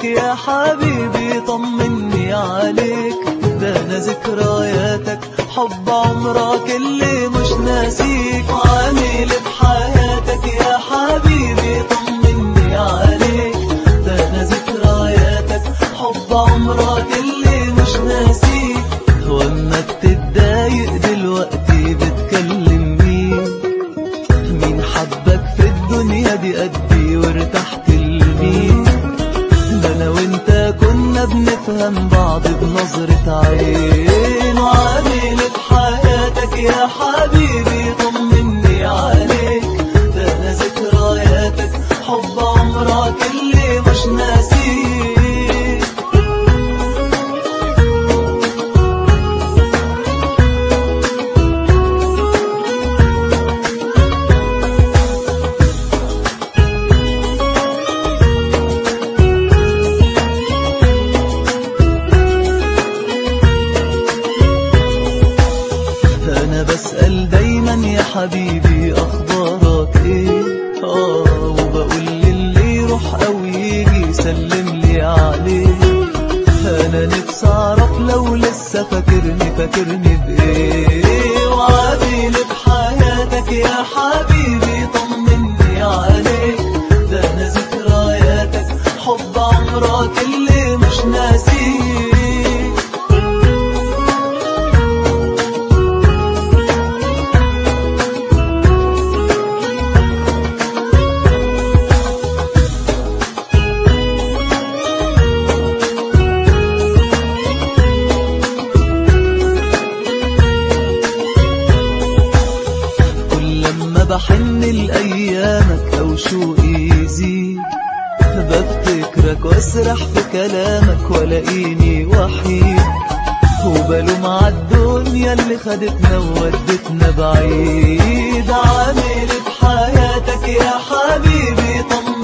يا حبيبي طمني عليك ده انا ذكرياتك حب عمرك اللي مش ناسيك عامل بحياتك يا حبيبي طمني عليك ده انا ذكرياتك حب عمرك اللي مش ناسيك واما بتتضايق دلوقتي بتكلم مين مين حبك في الدنيا دي قدي وارتحت لمين ده انا وانت كنا بنفهم بعض بنظرة عين وعامل بحياتك يا حبيبي طمني عليك ده انا ذكرياتك حب عمرك اللي مش ناسيك انا بسأل دايما يا حبيبي اخبارك ايه اه وبقول للي يروح او يجي سلم لي عليه انا نفسي اعرف لو لسه فاكرني فاكرني بايه وعامل بحياتك يا حبيبي طمني عليك ده انا ذكرياتك حب عمرك اللي مش ناسيك كل لما بحن لأيامك أو شوقي يزيد بفتكرك واسرح في كلامك ولاقيني وحيد وبلوم عالدنيا اللي خدتنا وودتنا بعيد عامل بحياتك يا حبيبي طمني